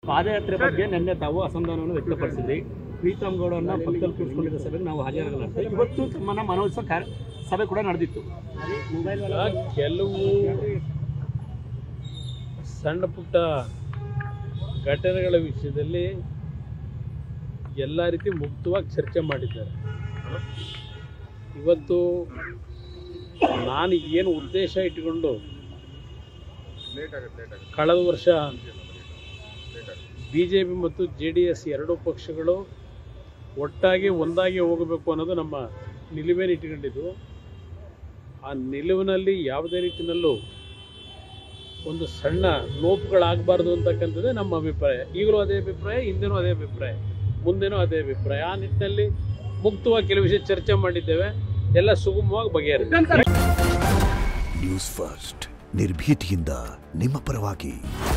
ಪಾದಯಾತ್ರೆ ಬಗ್ಗೆ ನಿನ್ನೆ ತಾವು ಅಸಮಾಧಾನವನ್ನು ವ್ಯಕ್ತಪಡಿಸಿದ್ರಿ ಪ್ರೀತಮ್ ಗೌಡರನ್ನ ಪಕ್ಕದಲ್ಲಿ ಕೂರಿಸ್ಕೊಂಡಿದ್ದ ಸಭೆಗೆ ನಾವು ಹಾಜರಾಗಲ್ಲ ಅಂತ ಇವತ್ತು ತಮ್ಮನ್ನ ಮನವೊಲಿಸೋ ಕಾರ್ಯ ಸಭೆ ಕೂಡ ನಡೆದಿತ್ತು ಈಗ ಕೆಲವು ಸಣ್ಣ ಪುಟ್ಟ ಘಟನೆಗಳ ವಿಷಯದಲ್ಲಿ ಎಲ್ಲ ರೀತಿ ಮುಕ್ತವಾಗಿ ಚರ್ಚೆ ಮಾಡಿದ್ದಾರೆ ಇವತ್ತು ನಾನು ಏನು ಉದ್ದೇಶ ಇಟ್ಟುಕೊಂಡು ಕಳೆದ ವರ್ಷ ಬಿ ಜೆ ಪಿ ಮತ್ತು ಜೆ ಡಿ ಎಸ್ ಎರಡೂ ಪಕ್ಷಗಳು ಒಟ್ಟಾಗಿ ಒಂದಾಗಿ ಹೋಗಬೇಕು ಅನ್ನೋದು ನಮ್ಮ ನಿಲುವೇನು ಇಟ್ಕೊಂಡಿದ್ದು ಆ ನಿಲುವಿನಲ್ಲಿ ಯಾವುದೇ ರೀತಿಯಲ್ಲೂ ಒಂದು ಸಣ್ಣ ಲೋಪಗಳಾಗಬಾರ್ದು ಅಂತಕ್ಕಂಥದ್ದೇ ನಮ್ಮ ಅಭಿಪ್ರಾಯ ಈಗಲೂ ಅದೇ ಅಭಿಪ್ರಾಯ ಹಿಂದೆನೂ ಅದೇ ಅಭಿಪ್ರಾಯ ಮುಂದೆನೂ ಅದೇ ಅಭಿಪ್ರಾಯ ಆ ನಿಟ್ಟಿನಲ್ಲಿ ಮುಕ್ತವಾಗಿ ಕೆಲವು ವಿಷಯ ಚರ್ಚೆ ಮಾಡಿದ್ದೇವೆ ಎಲ್ಲ ಸುಗಮವಾಗಿ ಬಗೆಹರಿದೆ ನ್ಯೂಸ್ ಫಸ್ಟ್ ನಿರ್ಭೀತಿಯಿಂದ ನಿಮ್ಮ ಪರವಾಗಿ